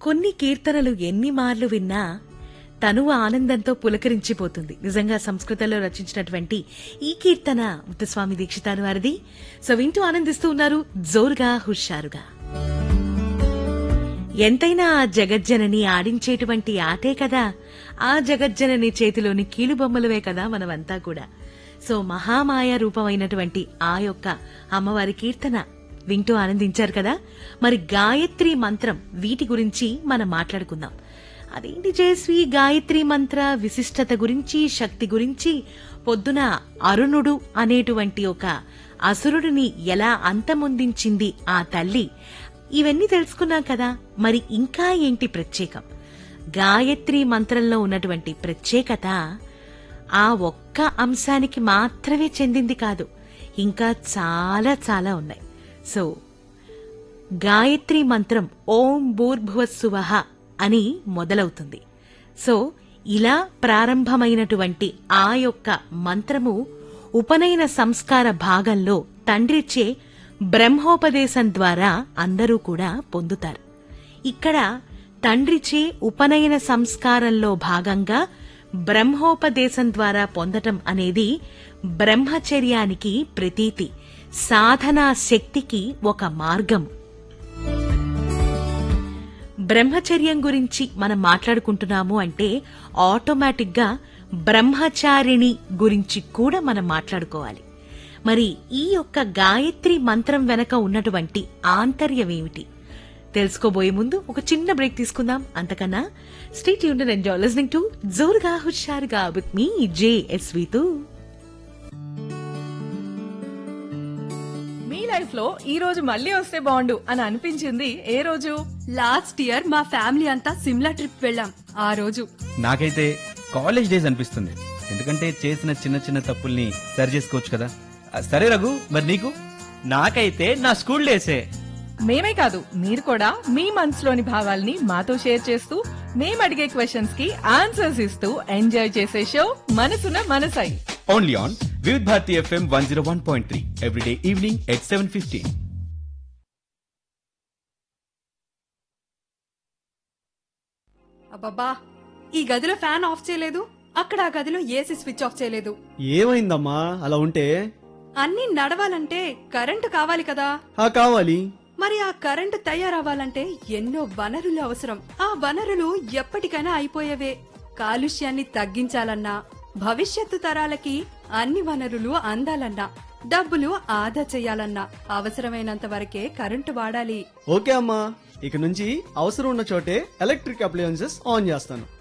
కొన్ని కీర్తనలు ఎన్ని మార్లు విన్నా తనువు ఆనందంతో పులకరించిపోతుంది నిజంగా సంస్కృతంలో రచించినటువంటి ఈ కీర్తన ముత్తస్వామి దీక్షితాను వారిది సో వింటూ ఆనందిస్తూ ఉన్నారు జోరుగా హుషారుగా ఎంతైనా ఆ జగజ్జనని ఆడించేటువంటి ఆటే కదా ఆ జగజ్జనని చేతిలోని కీలుబొమ్మలవే కదా మనమంతా కూడా సో మహామాయ రూపమైనటువంటి ఆ యొక్క అమ్మవారి కీర్తన వింటూ ఆనందించారు కదా మరి గాయత్రి మంత్రం వీటి గురించి మనం మాట్లాడుకుందాం అదేంటి జయశ్రీ గాయత్రి మంత్ర విశిష్టత గురించి శక్తి గురించి పొద్దున అరుణుడు అనేటువంటి ఒక అసురుడిని ఎలా అంతమొందించింది ఆ తల్లి ఇవన్నీ తెలుసుకున్నాం కదా మరి ఇంకా ఏంటి ప్రత్యేకం గాయత్రి మంత్రంలో ఉన్నటువంటి ప్రత్యేకత ఆ ఒక్క అంశానికి మాత్రమే చెందింది కాదు ఇంకా చాలా చాలా ఉన్నాయి సో గాయత్రి మంత్రం ఓం భూర్భువస్సువహ అని మొదలవుతుంది సో ఇలా ప్రారంభమైనటువంటి ఆ యొక్క మంత్రము ఉపనయన సంస్కార భాగంలో తండ్రిచే బ్రహ్మోపదేశం ద్వారా అందరూ కూడా పొందుతారు ఇక్కడ తండ్రిచే ఉపనయన సంస్కారంలో భాగంగా బ్రహ్మోపదేశం ద్వారా పొందటం అనేది బ్రహ్మచర్యానికి ప్రతీతి సాధనా శక్తికి ఒక మార్గం బ్రహ్మచర్యం గురించి మనం మాట్లాడుకుంటున్నాము అంటే ఆటోమేటిక్ గా బ్రహ్మచారిణి గురించి కూడా మనం మాట్లాడుకోవాలి మరి ఈ యొక్క గాయత్రి మంత్రం వెనక ఉన్నటువంటి ఆంతర్యం ఏమిటి తెలుసుకోబోయే ముందు ఒక చిన్న బ్రేక్ తీసుకుందాం అంతకన్నా స్టేట్ యూన్ ఎంజాయ్ లిస్నింగ్ టు జోరుగా హుషారుగా విత్ మీ జేఎస్వితో మీ లైఫ్ లో ఈ రోజు మళ్ళీ వస్తే బాగుండు అని అనిపించింది ఏ రోజు లాస్ట్ ఇయర్ మా ఫ్యామిలీ అంతా సిమ్లా ట్రిప్ వెళ్ళాం ఆ రోజు నాకైతే కాలేజ్ డేస్ అనిపిస్తుంది ఎందుకంటే చేసిన చిన్న చిన్న తప్పుల్ని సరి చేసుకోవచ్చు కదా ఆ, సరే రఘు మరి నీకు నాకైతే నా స్కూల్ డేసే మేమే కాదు మీరు కూడా మీ మనసులోని భావాల్ని మాతో షేర్ చేస్తూ మేము అడిగే క్వశ్చన్స్ కి ఆన్సర్స్ ఇస్తూ ఎంజాయ్ చేసే షో మనసున మనసై only on Vividh Bharati FM one zero one point three everyday evening at seven fifteen అబ్బబ్బా ఈ గదిలో ఫ్యాన్ ఆఫ్ చేయలేదు అక్కడ ఆ గదిలో ఏసీ స్విచ్ ఆఫ్ చేయలేదు ఏమైందమ్మా అలా ఉంటే అన్నీ నడవాలంటే కరెంటు కావాలి కదా ఆ కావాలి మరి ఆ కరెంటు తయారవ్వాలంటే ఎన్నో వనరులు అవసరం ఆ వనరులు ఎప్పటికైనా అయిపోయేవే కాలుష్యాన్ని తగ్గించాలన్నా భవిష్యత్తు తరాలకి అన్ని వనరులు అందాలన్నా డబ్బులు ఆదా చేయాలన్నా అవసరమైనంత వరకే కరెంటు వాడాలి ఓకే అమ్మా ఇక నుంచి అవసరం ఉన్న చోటే ఎలక్ట్రిక్ అప్లయన్సెస్ ఆన్ చేస్తాను